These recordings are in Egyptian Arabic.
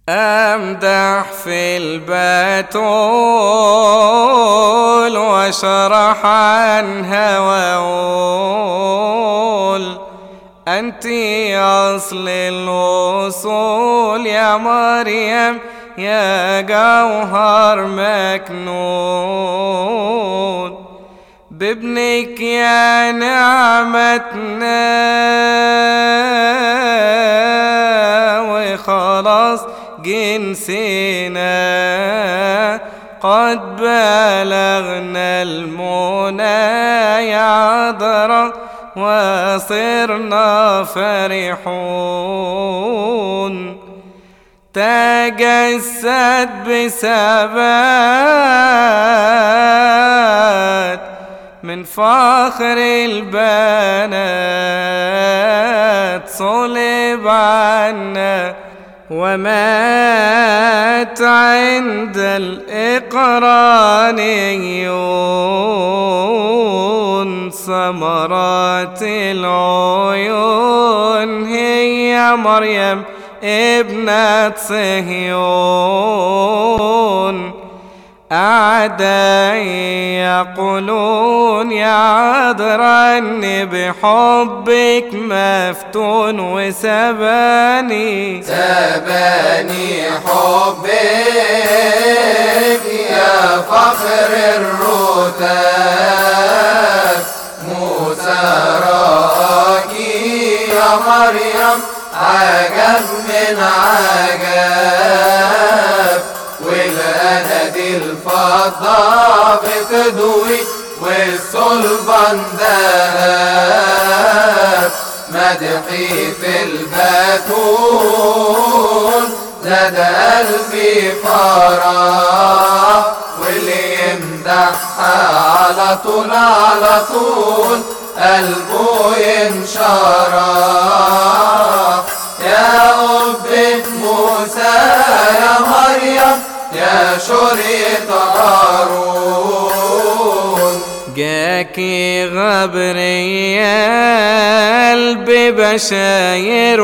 أمدح في البتول واشرح عنها وأقول أنت أصل الوصول يا مريم يا جوهر مكنون بابنك يا نعمتنا وخلاص جنسنا قد بلغنا المنى يا عذرا وصرنا فرحون تجسد بثبات من فخر البنات صلب عنا ومات عند الإقرانيون ثمرات العيون هي مريم ابنة صهيون أعدائي يقولون يا عذرا أني بحبك مفتون وسباني سباني حبك يا فخر الرتاب موسى راكي يا مريم عجب من عجب والأند الفضة بتدوي والصلبان دهب مدحي في البتول زاد قلبي فرح واللي يمدحها على طول على طول قلبه ينشرح يا أب موسى يا مريم يا شريط هارون جاكي غبريال ببشاير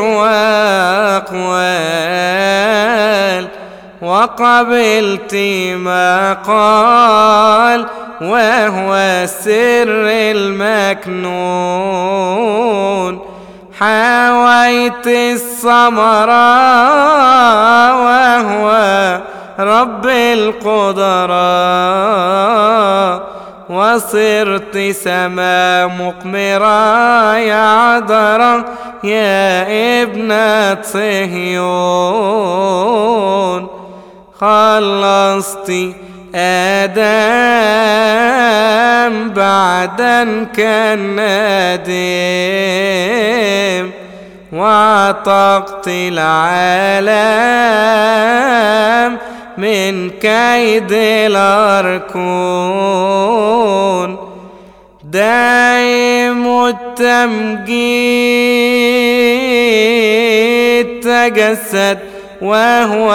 واقوال وقبلت ما قال وهو السر المكنون حاويت الثمرة وهو رب القدرة وصرت سما مقمرة يا عذرا يا ابنة صهيون خلصتي آدم بعدا كان نادم وعتقت العالم من كيد الأركون دايم التمجيد تجسد وهو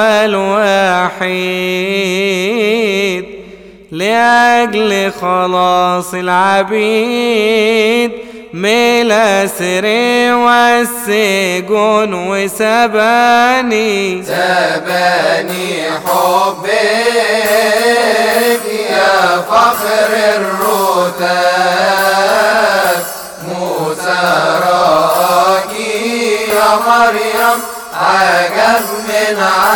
الوحيد لأجل خلاص العبيد من الأسر والسجن وسباني سباني حبك يا فخر الرتاب موسى راكي يا مريم عجب من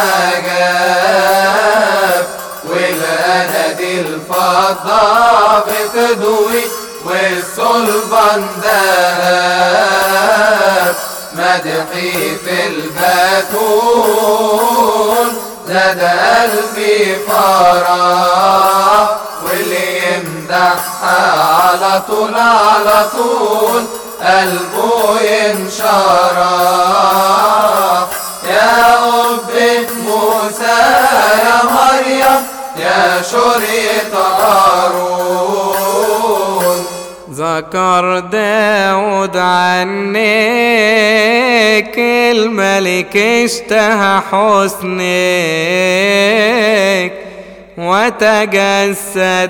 عجب والأند الفضة بتدوي والصلبان دهب مدحي في البتول زاد قلبي فرح واللي يمدحها على طول على طول قلبه ينشرح يا أب موسى يا مريم يا شريط هارون ذكر داود عنك الملك اشتهى حسنك وتجسد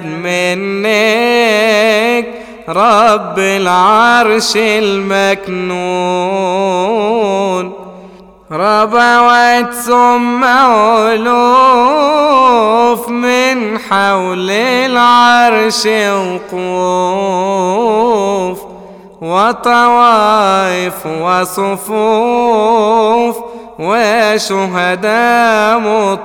منك رب العرش المكنون ربوت ثم ألوف من حول العرش وقوف وطوائف وصفوف وشهداء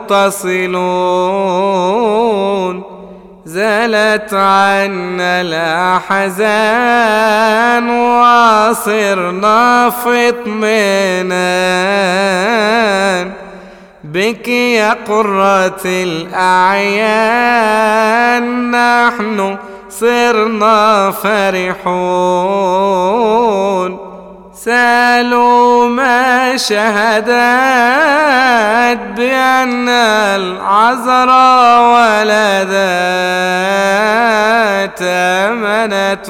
متصلون زلت عنا الأحزان وصرنا في اطمئنان بك يا قرة الأعيان نحن صرنا فرحون سالوا ما شهدت بأن العذراء ولدت آمنت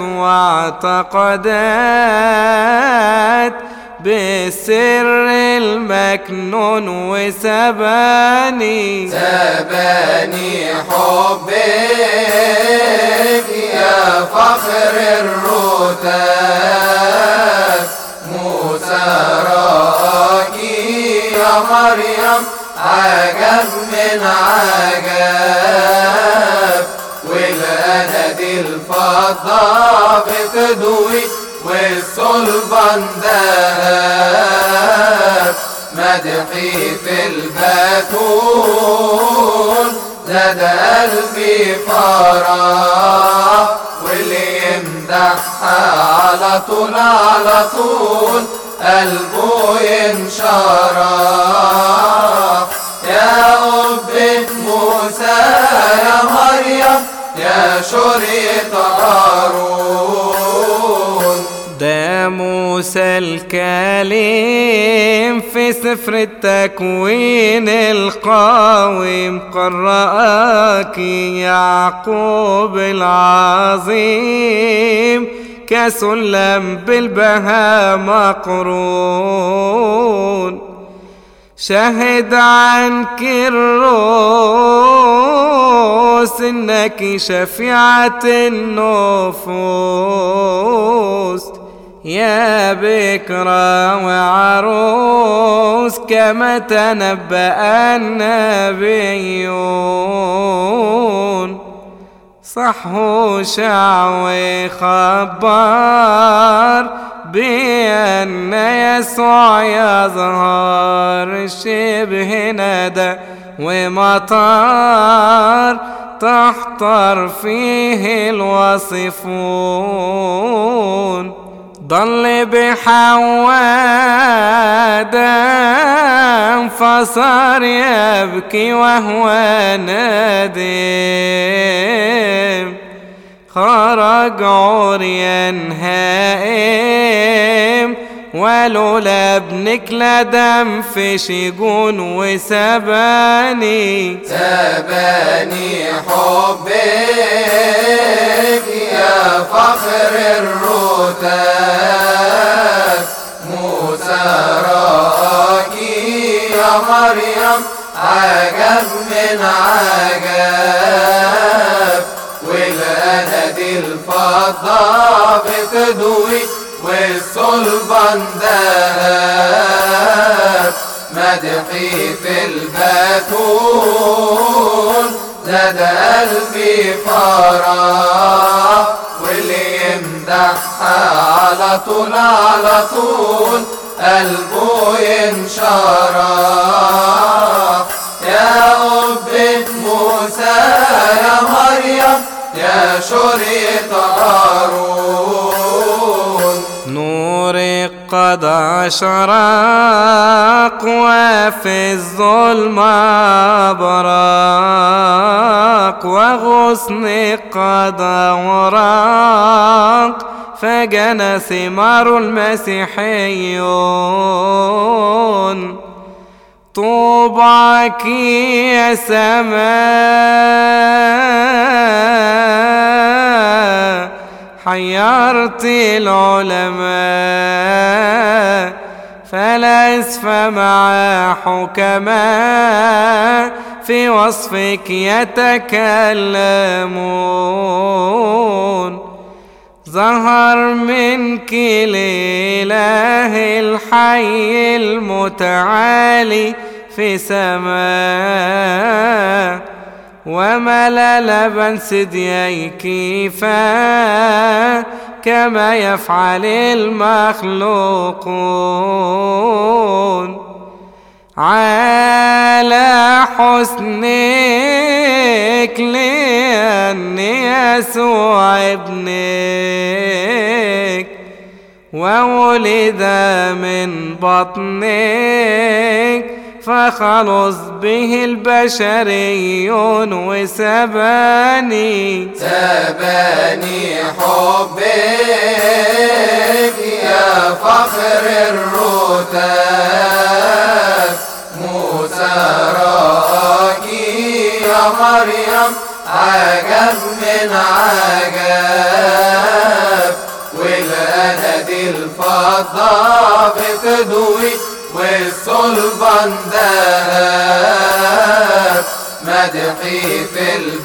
واعتقدت بالسر المكنون وسباني سباني حبك يا فخر الرتاب موسى راكي يا مريم عجب من عجب والأند الفضة بتدوي والصلبان دهب مدحي في البتول زاد قلبي فرح واللي يمدحها على طول على طول قلبه ينشرح يا أب موسى يا مريم يا شريط هارون ده موسى الكليم في سفر التكوين القويم قرأك يعقوب العظيم كسلم بالبهاء مقرون شهد عنك الروس انك شفيعة النفوس يا بكرة وعروس كما تنبأ النبيون صحوا شعوي خبر بأن يسوع يظهر شبه ندى ومطار تحتر فيه الوصفون ضل بحواء دم فصار يبكي وهو نادم خرج عريا هائم ولولا ابنك لدم في شجون وسباني سباني حبك يا فخر الرتاب موسى راكي يا مريم عجب من عجب والأند الفضة بتدوي والصلبان دهب مدحي في البتول زاد قلبي فرح واللي يمدحها على طول على طول قلبه ينشرح يا أب موسى يا مريم يا شريط هارون نورك قد أشرق وفي الظلم أبرق وغصنك قد أورق فجنى ثمار المسيحيون طوبعك يا سماء حيرت العلماء فالأسفى مع حكماء في وصفك يتكلمون ظهر منك الإله الحي المتعالي في سماء وملا لبن ثدييك كما يفعل المخلوقون على حسنك لأن يسوع ابنك وولد من بطنك فخلص به البشريون وسباني سباني حبك يا فخر الرتاب موسى راكي يا مريم عجب من عجب والأنادي الفضة بتدوي والصلبان ذهب مدحي في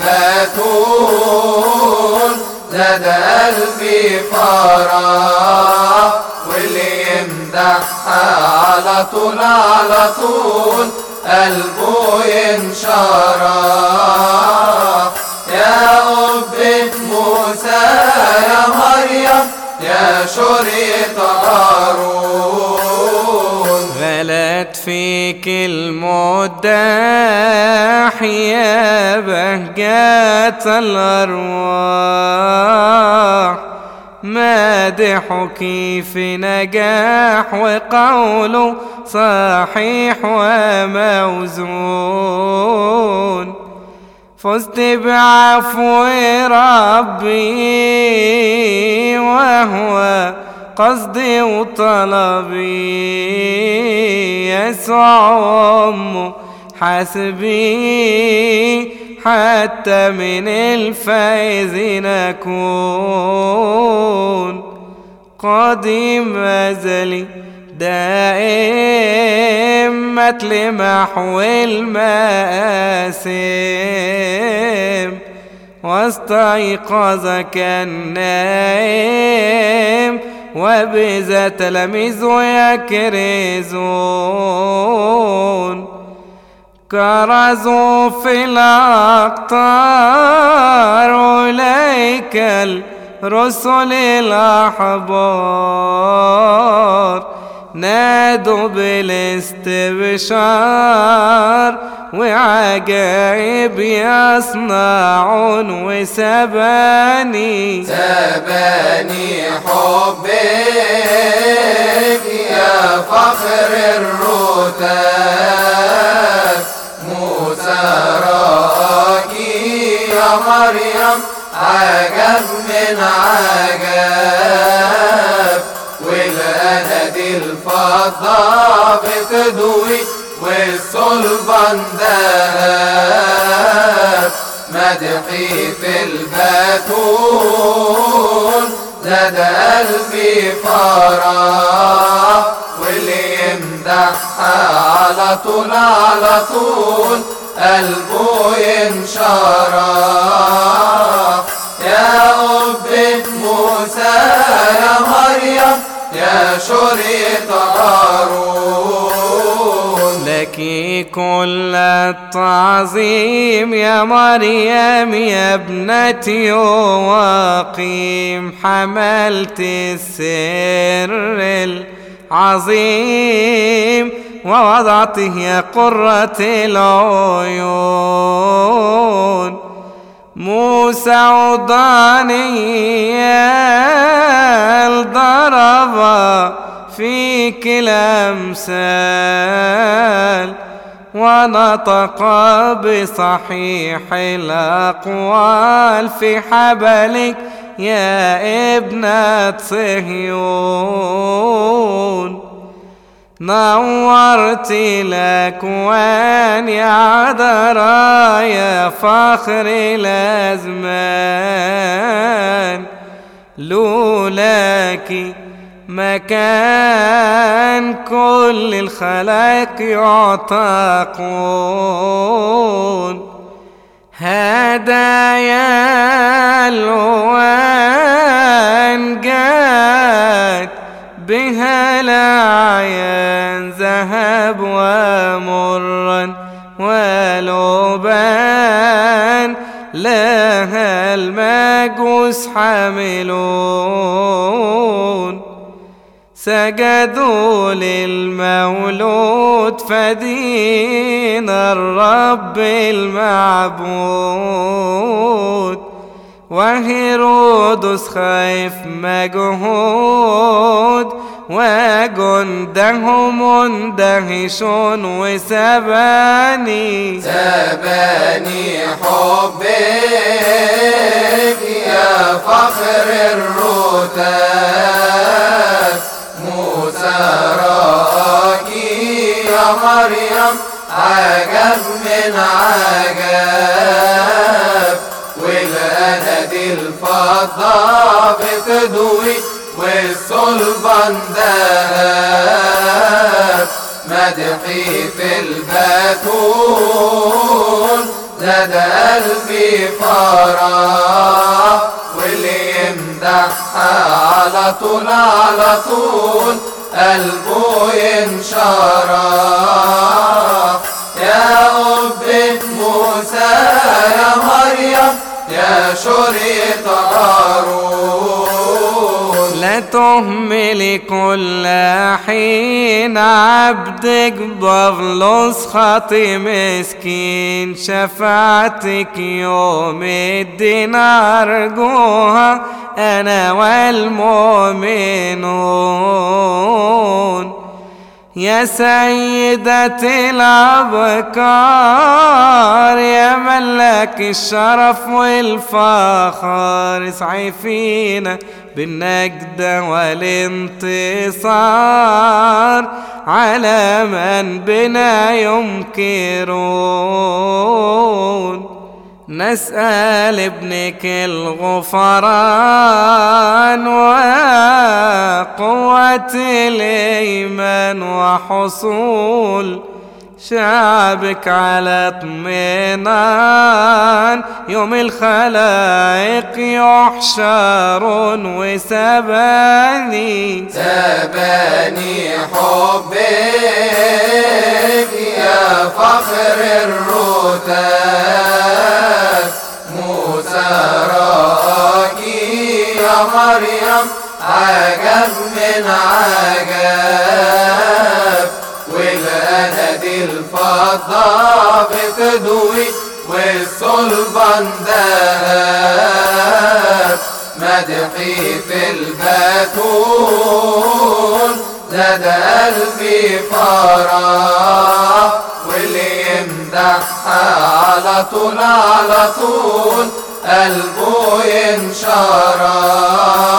البتول زاد قلبي فرح واللي يمدحها على طول على طول قلبه ينشرح يا أبة موسى يا مريم يا شريط هارون غلت فيك المداح يا بهجة الأرواح مادحك في نجاح وقوله صحيح وموزون فزت بعفو ربي وهو قصدي وطلبي يسوع أمه حسبي حتى من الفائز نكون قديم أزلي دائمة لمحو المآسم واستيقظك النائم وبذا تلاميذ يكرزون كرزوا في الأقطار أولئك الرسل الأحبار نادوا بالاستبشار وعجائب يصنعون وسباني سباني حبك يا فخر الرتاب موسى راكي يا مريم عجب من عجب والأنادي الفضة بتدوي والصلبان ذهب مدحي في البتول زاد قلبي فرح واللي يمدحها على طول على طول قلبه ينشرح يا أبة موسى يا مريم يا شريط هارون لك كل التعظيم يا مريم يا ابنتي وقيم حملت السر العظيم ووضعته يا قرة العيون موسى عضاني ضرب فيك الأمثال ونطق بصحيح الأقوال في حبلك يا ابنة صهيون نورت الأكوان يا عذراء يا فخر الأزمان لولاك مكان كل الخلائق يعتقون هدايا الوان جات بها الأعيان ذهب ومرا ولبان لها المجوس حاملون سجدوا للمولود فدين الرب المعبود وهيرودس خايف مجهود وجنده مندهش وسباني سباني حبك يا فخر الرتاب موسى راكي يا مريم عجب من عجب والأنادي الفضة بتدوي والصلبان دهب مدحي في البتول زاد قلبي فرح واللي يمدحها على طول على طول قلبه ينشرح يا أب موسى يا مريم يا شريط هارون لا تهملي كل حين عبدك بغلص خطي مسكين شفاعتك يوم الدين أرجوها أنا والمؤمنون يا سيدة الأبكار يا ملك الشرف والفخر اسعي فينا بالنجد والانتصار على من بنا ينكرون نسأل ابنك الغفران وقوة الإيمان وحصول شعبك على اطمئنان يوم الخلائق يحشرون وسباني سباني حبك يا فخر الرتاب موسى راكي يا مريم عجب من عجب والأنادي الفضة بتدوي والصلبان دهب مدحي في البتول زاد قلبي فرح واللي يمدحها على طول على طول قلبه ينشرح